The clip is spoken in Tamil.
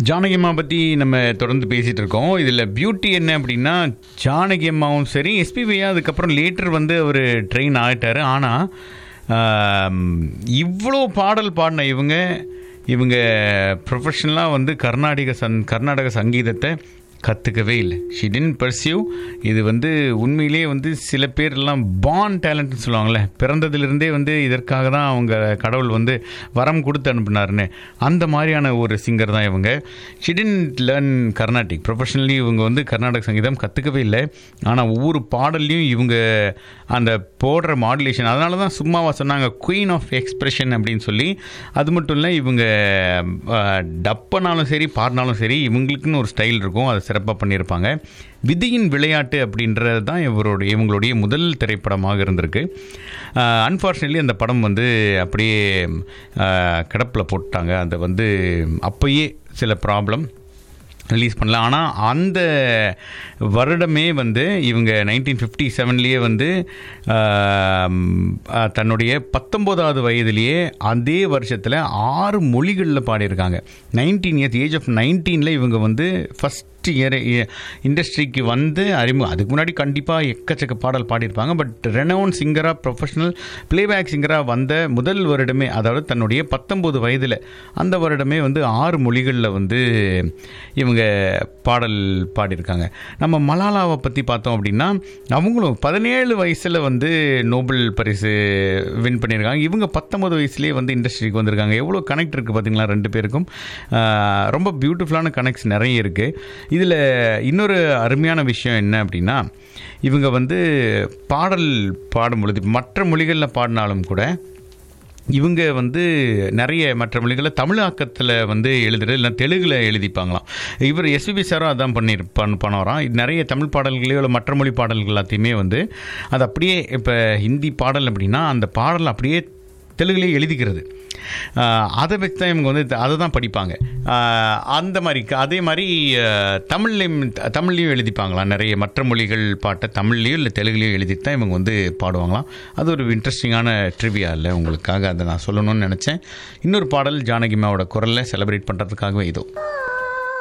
ஜானகி அம்மா பற்றி நம்ம தொடர்ந்து பேசிகிட்டு இருக்கோம் இதில் பியூட்டி என்ன அப்படின்னா ஜானகி அம்மாவும் சரி எஸ்பிபியா அதுக்கப்புறம் லேட்டர் வந்து அவர் ட்ரெயின் ஆகிட்டார் ஆனால் இவ்வளோ பாடல் பாடின இவங்க இவங்க ப்ரொஃபஷ்னலாக வந்து கர்நாடக சங் கர்நாடக சங்கீதத்தை கற்றுக்கவே இல்லை ஷி டென்ட் பர்சியூ இது வந்து உண்மையிலேயே வந்து சில பேர் எல்லாம் பான் டேலண்ட்னு சொல்லுவாங்கள்ல பிறந்ததிலிருந்தே வந்து இதற்காக தான் அவங்க கடவுள் வந்து வரம் கொடுத்து அனுப்புனாருன்னு அந்த மாதிரியான ஒரு சிங்கர் தான் இவங்க she didn't learn Carnatic professionally இவங்க வந்து கர்நாடக சங்கீதம் கற்றுக்கவே இல்லை ஆனால் ஒவ்வொரு பாடல்லையும் இவங்க அந்த போடுற மாடுலேஷன் அதனால தான் சும்மாவா சொன்னாங்க குயின் ஆஃப் எக்ஸ்பிரஷன் அப்படின்னு சொல்லி அது மட்டும் இல்லை இவங்க டப்பனாலும் சரி பாடினாலும் சரி இவங்களுக்குன்னு ஒரு ஸ்டைல் இருக்கும் அதை சிறப்பாக பண்ணியிருப்பாங்க விதியின் விளையாட்டு அப்படின்றது தான் இவருடைய இவங்களுடைய முதல் திரைப்படமாக இருந்திருக்கு அன்ஃபார்ச்சுனேட்லி அந்த படம் வந்து அப்படியே கிடப்பில் போட்டாங்க அந்த வந்து அப்பயே சில ப்ராப்ளம் ரிலீஸ் பண்ணல ஆனால் அந்த வருடமே வந்து இவங்க நைன்டீன் ஃபிஃப்டி செவன்லேயே வந்து தன்னுடைய பத்தொம்போதாவது வயதிலேயே அதே வருஷத்தில் ஆறு மொழிகளில் பாடியிருக்காங்க நைன்டீன் இயர்ஸ் ஏஜ் ஆஃப் நைன்டீனில் இவங்க வந்து ஃபஸ்ட் இயர் இண்டஸ்ட்ரிக்கு வந்து அறிமுகம் அதுக்கு முன்னாடி கண்டிப்பாக எக்கச்சக்க பாடல் பாடியிருப்பாங்க பட் ரெனவுன் சிங்கராக ப்ரொஃபஷனல் பிளேபேக் சிங்கராக வந்த முதல் வருடமே அதாவது தன்னுடைய பத்தொம்போது வயதில் அந்த வருடமே வந்து ஆறு மொழிகளில் வந்து இவங்க பாடல் பாடியிருக்காங்க நம்ம மலாலாவை பற்றி பார்த்தோம் அப்படின்னா அவங்களும் பதினேழு வயசில் வந்து நோபல் பரிசு வின் பண்ணியிருக்காங்க இவங்க பத்தொம்பது வயசுலேயே வந்து இண்டஸ்ட்ரிக்கு வந்திருக்காங்க எவ்வளோ கனெக்ட் இருக்குது பார்த்தீங்களா ரெண்டு பேருக்கும் ரொம்ப பியூட்டிஃபுல்லான கனெக்ட்ஸ் நிறைய இருக்குது இதில் இன்னொரு அருமையான விஷயம் என்ன அப்படின்னா இவங்க வந்து பாடல் பாடும் பொழுது மற்ற மொழிகளில் பாடினாலும் கூட இவங்க வந்து நிறைய மற்ற மொழிகளில் தமிழாக்கத்தில் வந்து எழுதுறது இல்லை தெலுங்கில் எழுதிப்பாங்களாம் இவர் எஸ்பிபி சாரும் அதான் பண்ணி பண் பண்ணோராம் நிறைய தமிழ் பாடல்களோ இல்லை மற்ற மொழி பாடல்கள் எல்லாத்தையுமே வந்து அது அப்படியே இப்போ ஹிந்தி பாடல் அப்படின்னா அந்த பாடல் அப்படியே தெலுங்குலேயே எழுதிக்கிறது அதை வச்சு தான் இவங்க வந்து அதை தான் படிப்பாங்க அந்த மாதிரி அதே மாதிரி தமிழ்லையும் தமிழ்லையும் எழுதிப்பாங்களாம் நிறைய மற்ற மொழிகள் பாட்டை தமிழ்லையும் இல்லை தெலுங்குலையும் எழுதிட்டு தான் இவங்க வந்து பாடுவாங்களாம் அது ஒரு இன்ட்ரெஸ்டிங்கான ட்ரிவியா இல்லை உங்களுக்காக அதை நான் சொல்லணும்னு நினச்சேன் இன்னொரு பாடல் ஜானகிமாவோட குரலில் செலிப்ரேட் பண்ணுறதுக்காகவே இதோ